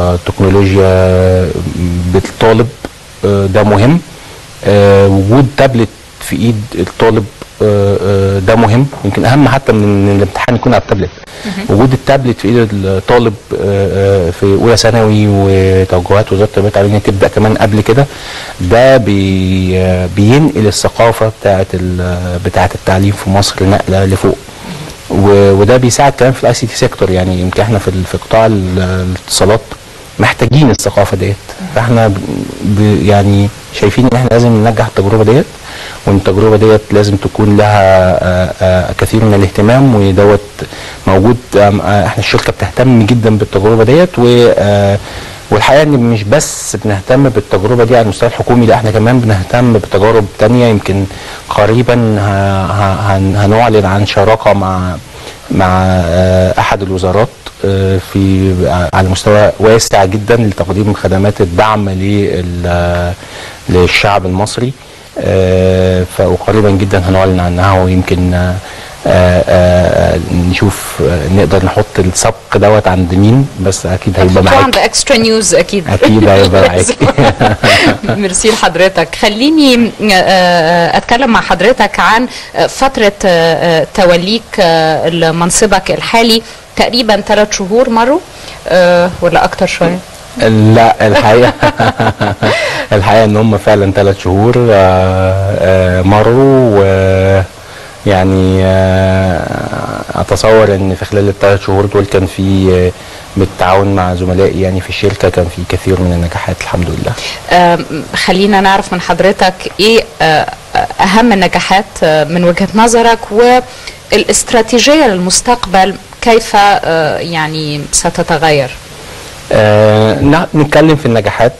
التكنولوجيا بالطالب آه، ده مهم آه، وجود تابلت في ايد الطالب آه، آه، ده مهم يمكن اهم حتى من ان الامتحان يكون على التابلت وجود التابلت في ايد الطالب آه، آه، في اولى ثانوي وتوجهات وزاره التربيه والتعليم إنها تبدا كمان قبل كده ده بي آه، بينقل الثقافه بتاعه بتاعه التعليم في مصر نقله لفوق و- وده بيساعد كمان في الاي سي تي سيكتور يعني يمكن احنا في ال- في قطاع ال- الاتصالات محتاجين الثقافه ديت فاحنا ب- ب- يعني شايفين ان احنا لازم ننجح التجربه ديت وان التجربه ديت لازم تكون لها آه، آه، كثير من الاهتمام ودوت موجود آم، آه، احنا الشركه بتهتم جدا بالتجربه ديت و آه، والحقيقه ان مش بس بنهتم بالتجربه دي على المستوى الحكومي لا احنا كمان بنهتم بتجارب تانية يمكن قريبا ه- ه- هن- هنعلن عن شراكه مع مع آه، احد الوزارات آه، في على مستوى واسع جدا لتقديم خدمات الدعم لل- للشعب المصري آه، فقريبا جدا هنعلن عنها ويمكن آه، آه، آه، نشوف آه، نقدر نحط السبق دوت عند مين بس اكيد هيبقى طبعا معاك ده اكسترا نيوز اكيد اكيد هيبقى معاك ميرسي لحضرتك خليني آه، اتكلم مع حضرتك عن آه، فتره آه، آه، توليك آه، لمنصبك الحالي تقريبا ثلاث شهور مروا آه، ولا اكتر شويه لا الحقيقه الحقيقه ان هم فعلا ثلاث شهور آه، آه، مروا و يعني آه، اتصور ان في خلال الثلاث شهور دول كان في آه، بالتعاون مع زملائي يعني في الشركه كان في كثير من النجاحات الحمد لله آم، خلينا نعرف من حضرتك ايه آه، اهم النجاحات آه، من وجهة نظرك والاستراتيجية للمستقبل كيف آه، يعني ستتغير آه ن- نتكلم في النجاحات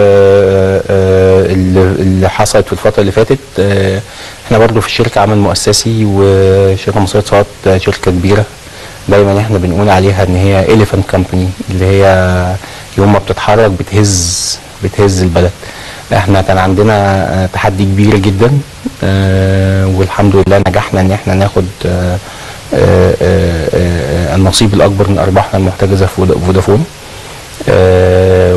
آه آه اللي, اللي حصلت في الفترة اللي فاتت آه احنا برضو في الشركة عمل مؤسسي وشركة مصرية اتصالات آه، شركة كبيرة دايما احنا بنقول عليها ان هي elephant company اللي هي يوم ما بتتحرك بتهز بتهز البلد احنا كان عندنا آه، تحدي كبير جدا آه، والحمد لله نجحنا ان احنا ناخد آه، آه، آه، آه، النصيب الاكبر من ارباحنا المحتجزه في فودا- فودافون آه،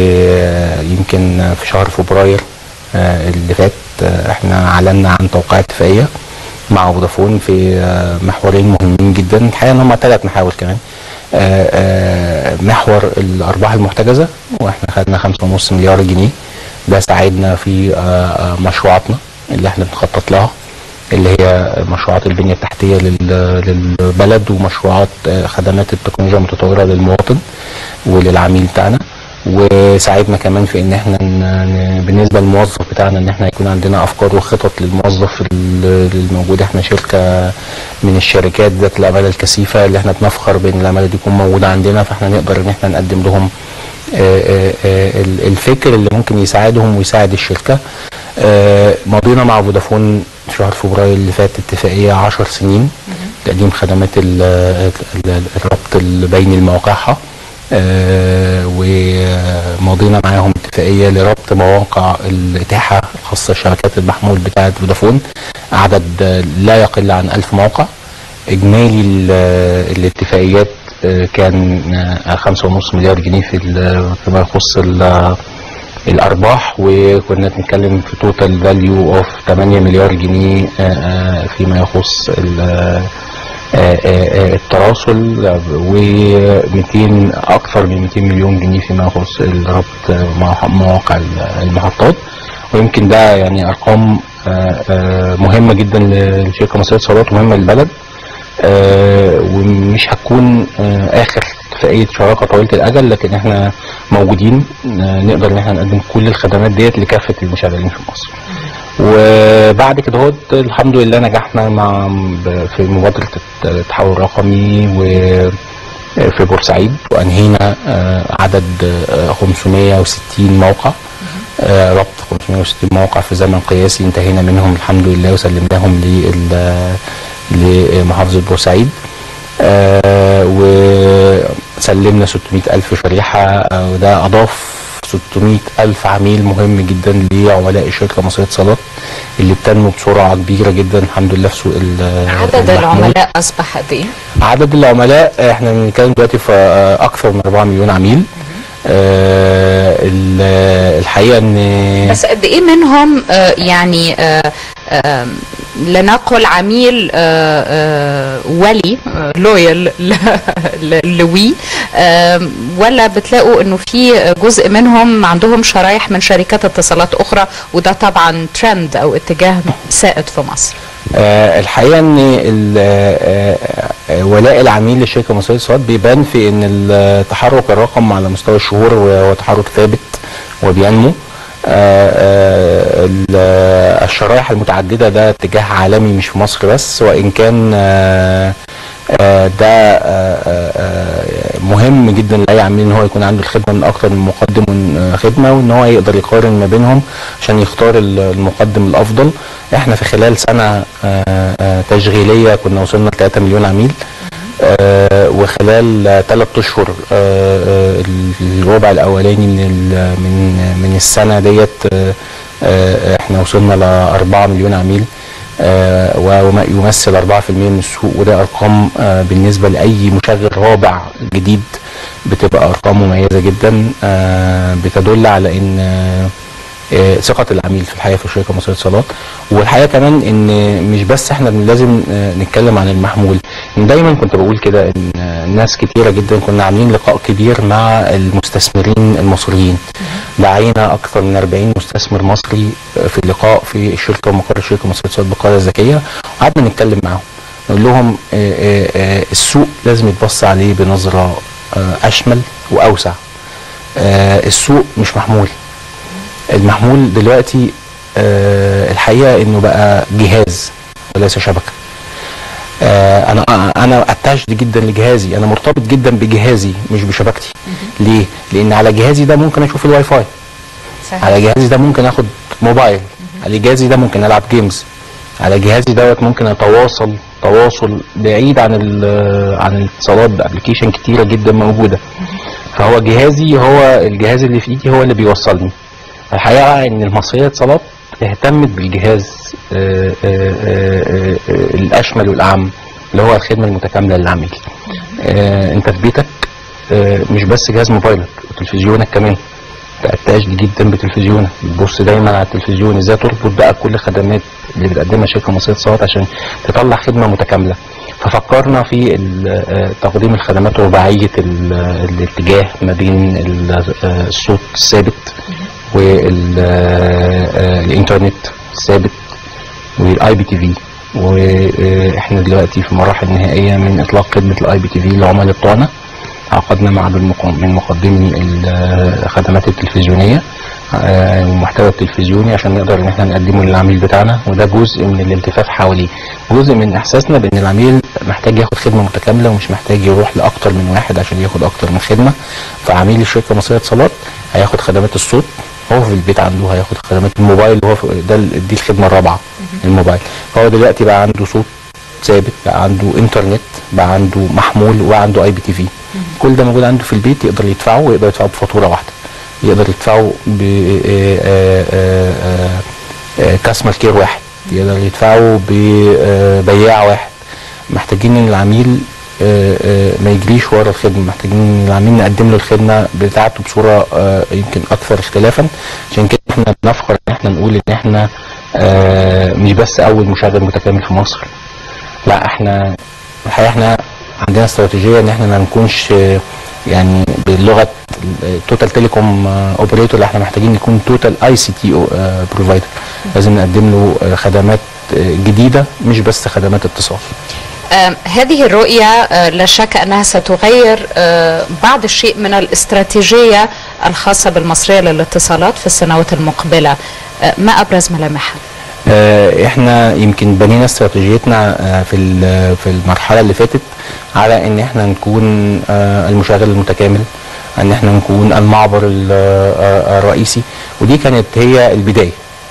ويمكن في شهر فبراير آه، اللي فات آه، احنا اعلنا عن توقيع اتفاقيه مع فودافون في آه، محورين مهمين جدا الحقيقه ان هم ثلاث محاور كمان آه، آه، محور الارباح المحتجزه واحنا خدنا 5.5 مليار جنيه ده ساعدنا في آه، آه، مشروعاتنا اللي احنا بنخطط لها اللي هي مشروعات البنيه التحتيه لل- للبلد ومشروعات آه، خدمات التكنولوجيا المتطوره للمواطن وللعميل بتاعنا وساعدنا كمان في ان احنا ن- ن- بالنسبه للموظف بتاعنا ان احنا يكون عندنا افكار وخطط للموظف ال- الموجود احنا شركه من الشركات ذات العماله الكثيفه اللي احنا بنفخر بان العماله دي تكون موجوده عندنا فاحنا نقدر ان احنا نقدم لهم آه، آه، آه، ال- الفكر اللي ممكن يساعدهم ويساعد الشركه آه، مضينا مع فودافون شهر فبراير اللي فات اتفاقيه 10 سنين تقديم خدمات ال- ال- الربط ال- بين المواقعها آه، ومضينا معاهم اتفاقيه لربط مواقع الاتاحه الخاصه بشبكات المحمول بتاعه فودافون عدد آه، لا يقل عن 1000 موقع اجمالي ال- الاتفاقيات آه، كان آه، خمسة ونص مليار جنيه في ال- فيما يخص ال- الارباح وكنا بنتكلم في توتال فاليو اوف 8 مليار جنيه آه، آه، فيما يخص ال- آه، آه، آه، التراصل و200 اكثر من 200 مليون جنيه فيما يخص الربط مع مواقع المحطات ويمكن ده يعني ارقام آه، آه، مهمه جدا للشركه المصريه للاتصالات ومهمه للبلد آه، ومش هتكون آه، اخر اتفاقيه شراكه طويله الاجل لكن احنا موجودين آه، نقدر ان احنا نقدم كل الخدمات ديت لكافه المشغلين في مصر. وبعد كده هوت الحمد لله نجحنا مع ب- في مبادره التحول الرقمي و في بورسعيد وانهينا آه، عدد آه، 560 موقع آه، ربط 560 موقع في زمن قياسي انتهينا منهم الحمد لله وسلمناهم لل- لمحافظه بورسعيد آه، وسلمنا 600 ألف شريحة آه، وده أضاف 600 ألف عميل مهم جدا لعملاء الشركة مصرية اتصالات اللي بتنمو بسرعة كبيرة جدا الحمد لله في سوق ال- عدد المحمول. العملاء اصبح قد ايه؟ عدد العملاء آه، احنا بنتكلم دلوقتي في آه، أكثر من 4 مليون عميل آه، ال- الحقيقة إن بس قد ايه منهم آه، يعني آه، آه، لنقل عميل آه، آه، ولي لويال لوي آه، ولا بتلاقوا انه في جزء منهم عندهم شرايح من شركات اتصالات اخرى وده طبعا ترند او اتجاه سائد في مصر آه، الحقيقه ان ال- آه، آه، ولاء العميل للشركه المصريه للاتصالات بيبان في ان التحرك الرقم على مستوى الشهور هو تحرك ثابت وبينمو آه، آه، ال- الشرائح المتعدده ده اتجاه عالمي مش في مصر بس وان كان آه، آه، ده آه، آه، آه، مهم جدا لاي عميل ان هو يكون عنده الخدمه من اكتر من مقدم آه، خدمه وان هو يقدر يقارن ما بينهم عشان يختار ال- المقدم الافضل احنا في خلال سنه آه، آه، تشغيليه كنا وصلنا ل 3 مليون عميل آه، وخلال ثلاث اشهر آه، آه، الربع الاولاني من ال- من من السنه ديت آه، آه، احنا وصلنا ل 4 مليون عميل آه، وما يمثل 4% من السوق وده ارقام آه، بالنسبه لاي مشغل رابع جديد بتبقى ارقام مميزه جدا آه، بتدل على ان آه، آه، ثقة العميل في الحقيقة في شركة مصرية اتصالات والحقيقة كمان ان مش بس احنا لازم آه، نتكلم عن المحمول إن دايما كنت بقول كده ان آه، ناس كتيرة جدا كنا عاملين لقاء كبير مع المستثمرين المصريين دعينا اكثر من 40 مستثمر مصري آه، في اللقاء في الشركة ومقر الشركة مصرية اتصالات بالقرية الذكية وقعدنا نتكلم معاهم نقول لهم آه، آه، آه، السوق لازم يتبص عليه بنظرة آه، اشمل واوسع آه، السوق مش محمول المحمول دلوقتي آه الحقيقه انه بقى جهاز وليس شبكه آه انا انا اتاشد جدا لجهازي انا مرتبط جدا بجهازي مش بشبكتي ليه لان على جهازي ده ممكن اشوف الواي فاي على جهازي ده ممكن اخد موبايل على جهازي ده ممكن العب جيمز على جهازي دوت ممكن اتواصل تواصل بعيد عن ال- عن الاتصالات بابلكيشن كتيره جدا موجوده فهو جهازي هو الجهاز اللي في ايدي هو اللي بيوصلني الحقيقه ان المصريه للاتصالات اهتمت بالجهاز آه، آه، آه، آه، الاشمل والاعم اللي هو الخدمه المتكامله للعميل آه، انت في بيتك آه، مش بس جهاز موبايلك وتلفزيونك كمان تأتاش جدا بتلفزيونك بتبص دايما على التلفزيون ازاي تربط بقى كل الخدمات اللي بتقدمها شركه مصريه للاتصالات عشان تطلع خدمه متكامله ففكرنا في ال- آه، تقديم الخدمات رباعيه ال- الاتجاه ما بين ال- آه، الصوت الثابت والانترنت الثابت والاي بي تي في واحنا دلوقتي في مراحل نهائيه من اطلاق خدمه الاي بي تي في للعملاء بتوعنا عقدنا مع بالمقام- من مقدمي الخدمات التلفزيونيه آه، المحتوى التلفزيوني عشان نقدر ان احنا نقدمه للعميل بتاعنا وده جزء من الالتفاف حواليه جزء من احساسنا بان العميل محتاج ياخد خدمه متكامله ومش محتاج يروح لاكتر من واحد عشان ياخد اكتر من خدمه فعميل الشركه المصريه للاتصالات هياخد خدمات الصوت هو في البيت عنده هياخد خدمات الموبايل هو في ده ال- دي الخدمه الرابعه الموبايل هو دلوقتي بقى عنده صوت ثابت بقى عنده انترنت بقى عنده محمول وبقى عنده اي بي تي في كل ده موجود عنده في البيت يقدر يدفعه ويقدر يدفعه بفاتوره واحده يقدر يدفعه ب كاستمر كير واحد يقدر يدفعه ببياع واحد محتاجين ان العميل آه، آه، ما يجريش ورا الخدمه محتاجين ان العميل نقدم له الخدمه بتاعته بصوره آه، يمكن اكثر اختلافا عشان كده احنا بنفخر ان احنا نقول ان احنا آه، مش بس اول مشغل متكامل في مصر لا احنا الحقيقه احنا عندنا استراتيجيه ان احنا ما نكونش آه، يعني بلغه توتال تيليكوم اوبريتور لا احنا محتاجين نكون توتال اي سي تي بروفايدر لازم نقدم له آه، خدمات آه، جديده مش بس خدمات اتصال آم، هذه الرؤية آه، لا شك أنها ستغير آه، بعض الشيء من الاستراتيجية الخاصة بالمصرية للاتصالات في السنوات المقبلة آه، ما أبرز ملامحها؟ آه، احنا يمكن بنينا استراتيجيتنا آه، في ال- في المرحله اللي فاتت على ان احنا نكون آه، المشغل المتكامل ان احنا نكون المعبر ال- آه، الرئيسي ودي كانت هي البدايه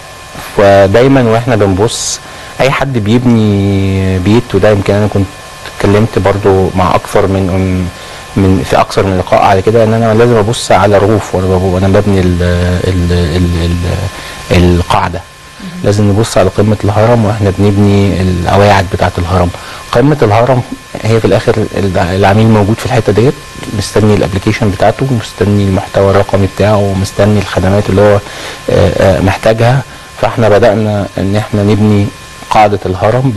فدايما واحنا بنبص اي حد بيبني بيت وده يمكن انا كنت اتكلمت برضو مع اكثر من من في اكثر من لقاء على كده ان انا لازم ابص على الروف وانا بب- وانا ببني ال ال ال ال القاعده لازم نبص على قمه الهرم واحنا بنبني القواعد بتاعه الهرم قمه الهرم هي في الاخر الع- العميل موجود في الحته ديت مستني الابلكيشن بتاعته مستني المحتوى الرقمي بتاعه ومستني الخدمات اللي هو آه، آه، محتاجها فاحنا بدانا ان احنا نبني قاعده الهرم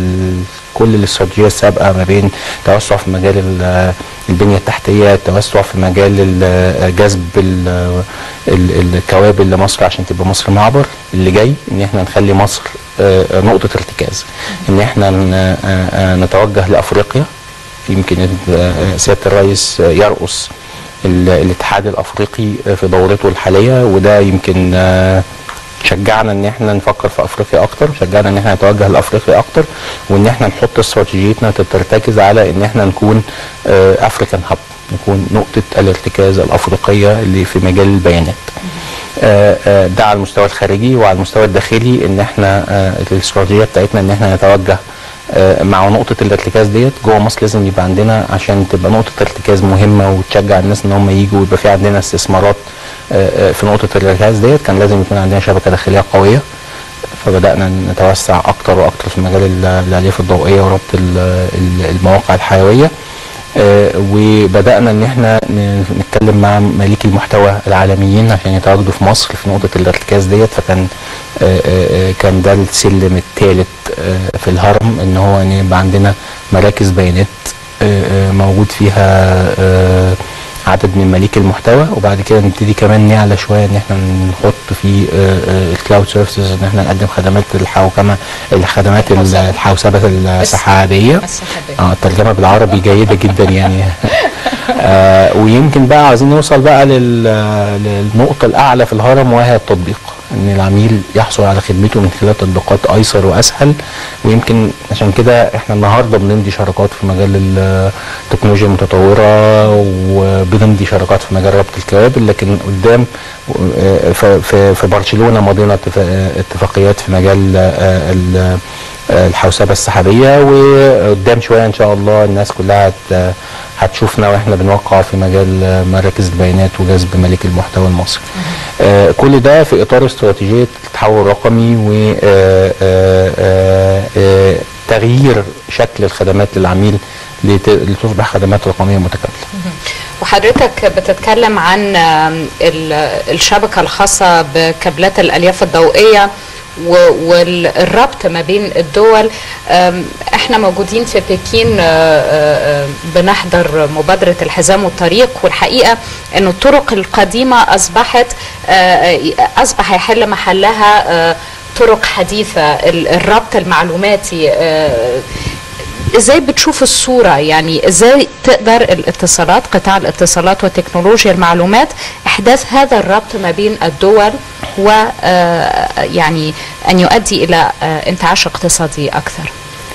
بكل الاستراتيجيه السابقه ما بين توسع في مجال ال- البنيه التحتيه التوسع في مجال ال- جذب ال- ال- الكوابل لمصر عشان تبقى مصر معبر اللي جاي ان احنا نخلي مصر آه، آه، نقطه ارتكاز ان احنا ن- آه، آه، نتوجه لافريقيا يمكن آه، سياده الرئيس آه، يرأس ال- الاتحاد الافريقي آه، في دورته الحاليه وده يمكن آه، شجعنا ان احنا نفكر في افريقيا اكتر شجعنا ان احنا نتوجه لافريقيا اكتر وان احنا نحط استراتيجيتنا ترتكز على ان احنا نكون افريكان هاب نكون نقطه الارتكاز الافريقيه اللي في مجال البيانات آه، آه، ده على المستوى الخارجي وعلى المستوى الداخلي ان احنا آه، الاستراتيجيه بتاعتنا ان احنا نتوجه آه، مع نقطه الارتكاز ديت جوه مصر لازم يبقى عندنا عشان تبقى نقطه ارتكاز مهمه وتشجع الناس ان هم يجوا ويبقى في عندنا استثمارات آه، آه، في نقطه الارتكاز ديت كان لازم يكون عندنا شبكه داخليه قويه فبدانا نتوسع اكتر واكتر في مجال ال- الالياف الضوئيه وربط ال- ال- المواقع الحيويه آه، وبدانا ان احنا ن- نتكلم مع مالكي المحتوى العالميين عشان يتواجدوا في مصر في نقطه الارتكاز ديت فكان آه، آه، آه، كان ده السلم الثالث في الهرم ان هو ان يبقى عندنا مراكز بيانات آه، آه، موجود فيها آه، عدد من مليك المحتوى وبعد كده نبتدي كمان نعلى شويه ان احنا نحط في الكلاود سيرفيسز ان احنا نقدم خدمات الحوكمه الخدمات الحوسبه السحابيه السحابية. اه الترجمه بالعربي جيده جدا يعني آه ويمكن بقى عايزين نوصل بقى لل- للنقطه الاعلى في الهرم وهي التطبيق ان العميل يحصل على خدمته من خلال تطبيقات ايسر واسهل ويمكن عشان كده احنا النهارده بنمضي شراكات في مجال التكنولوجيا المتطوره وبنمضي شراكات في مجال ربط الكوابل لكن قدام آه، ف- في في برشلونه مضينا اتفا- اتفاقيات في مجال آه، ال- آه، الحوسبه السحابيه وقدام شويه ان شاء الله الناس كلها هت هتشوفنا واحنا بنوقع في مجال آه، مراكز البيانات وجذب ملك المحتوى المصري. آه، كل ده في اطار استراتيجيه التحول الرقمي و آه، آه، آه، آه، تغيير شكل الخدمات للعميل لت- لتصبح خدمات رقميه متكامله. وحضرتك بتتكلم عن آم، ال- الشبكة الخاصة بكابلات الألياف الضوئية و- والربط ما بين الدول آم، احنا موجودين في بكين آه، آه، آه، بنحضر مبادرة الحزام والطريق والحقيقة ان الطرق القديمة اصبحت آه، اصبح يحل محلها آه، طرق حديثة ال- الربط المعلوماتي آه، ازاي بتشوف الصورة يعني ازاي تقدر الاتصالات قطاع الاتصالات وتكنولوجيا المعلومات احداث هذا الربط ما بين الدول و آه، يعني ان يؤدي الى آه، انتعاش اقتصادي اكثر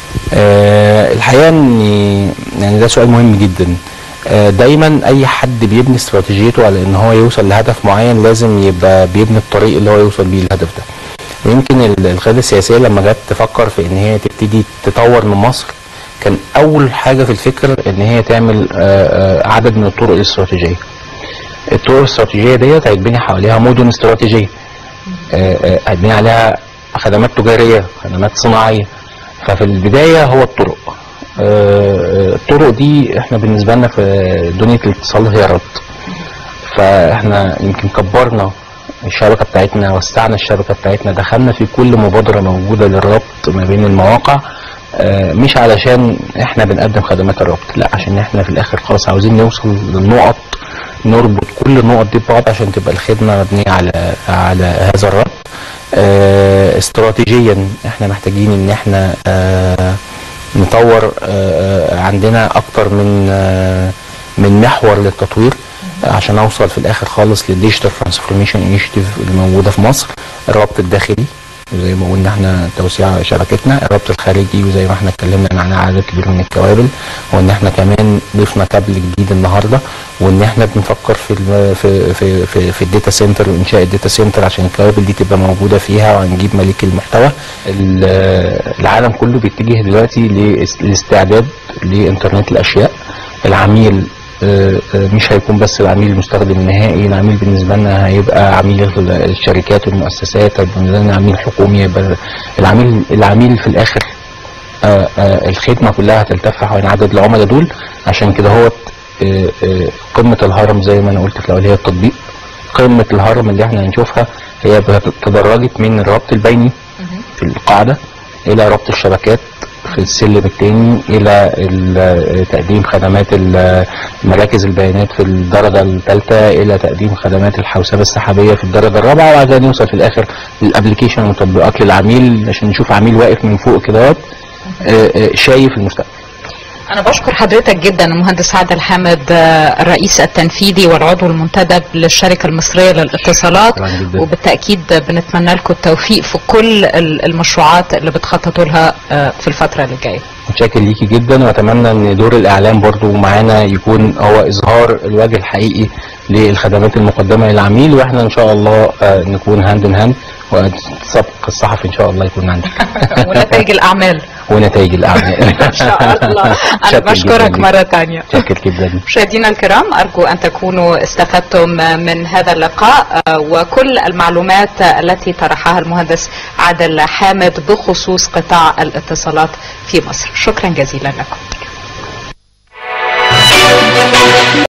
آه، الحقيقه ان يعني ده سؤال مهم جدا آه، دايما اي حد بيبني استراتيجيته على ان هو يوصل لهدف معين لازم يبقى بيبني الطريق اللي هو يوصل بيه الهدف ده ويمكن ال- القياده السياسيه لما جت تفكر في ان هي تبتدي تطور من مصر كان اول حاجه في الفكر ان هي تعمل آه، آه، عدد من الطرق الاستراتيجيه الطرق الاستراتيجيه ديت هيتبني حواليها مدن استراتيجيه آه، آه، هيتبني عليها خدمات تجاريه خدمات صناعيه ففي البدايه هو الطرق آه، آه، الطرق دي احنا بالنسبه لنا في دنيا الاتصال هي الربط فاحنا يمكن كبرنا الشبكه بتاعتنا وسعنا الشبكه بتاعتنا دخلنا في كل مبادره موجوده للربط ما بين المواقع آه، مش علشان احنا بنقدم خدمات الربط لا عشان احنا في الاخر خالص عاوزين نوصل للنقط نربط كل النقط دي ببعض عشان تبقى الخدمه مبنيه على على هذا الربط آه، استراتيجيا احنا محتاجين ان احنا آه، نطور آه، آه، عندنا اكتر من آه، من محور للتطوير عشان اوصل في الاخر خالص للديجيتال ترانسفورميشن انيشيتيف اللي موجوده في مصر الربط الداخلي وزي ما قلنا احنا توسيع شبكتنا الربط الخارجي وزي ما احنا اتكلمنا عن عدد كبير من الكوابل وان احنا كمان ضفنا كابل جديد النهارده وان احنا بنفكر في ال في في في, في الداتا سنتر وانشاء الداتا سنتر عشان الكوابل دي تبقى موجوده فيها وهنجيب ملك المحتوى ال- العالم كله بيتجه دلوقتي للاستعداد لانترنت الاشياء العميل آه، آه، مش هيكون بس العميل المستخدم النهائي العميل بالنسبه لنا هيبقى عميل ال- الشركات والمؤسسات هيبقى بالنسبه لنا عميل حكومي يبقى العميل العميل في الاخر آه، آه، الخدمه كلها هتلتف حوالين عدد العملاء دول عشان كده هو قمه الهرم زي ما انا قلت في الاول هي التطبيق قمه الهرم اللي احنا هنشوفها هي تدرجت من الربط البيني في القاعده الى ربط الشبكات في السلم الثاني الى ال- تقديم خدمات ال- مراكز البيانات في الدرجه الثالثه الى تقديم خدمات الحوسبه السحابيه في الدرجه الرابعه وبعدين نوصل في الاخر للابلكيشن والتطبيقات للعميل عشان نشوف عميل واقف من فوق كده شايف المستقبل أنا بشكر حضرتك جدا المهندس عادل حامد آه، الرئيس التنفيذي والعضو المنتدب للشركة المصرية للاتصالات شكراً جداً. وبالتأكيد بنتمنى لكم التوفيق في كل ال- المشروعات اللي بتخططوا لها آه، في الفترة اللي جاية متشكر ليكي جدا واتمنى ان دور الاعلام برضو معانا يكون هو اظهار الوجه الحقيقي للخدمات المقدمه للعميل واحنا ان شاء الله آه، نكون هاند ان هاند والسبق الصحفي ان شاء الله يكون عندك ونتائج الأعمال ونتائج الاعمال إن شاء الله أنا شكراً بشكرك جداً. مرة تانية متشكر جدا مشاهدينا الكرام أرجو أن تكونوا استفدتم من هذا اللقاء آه، وكل المعلومات التي طرحها المهندس عادل حامد بخصوص قطاع الاتصالات في مصر شكرا جزيلا لكم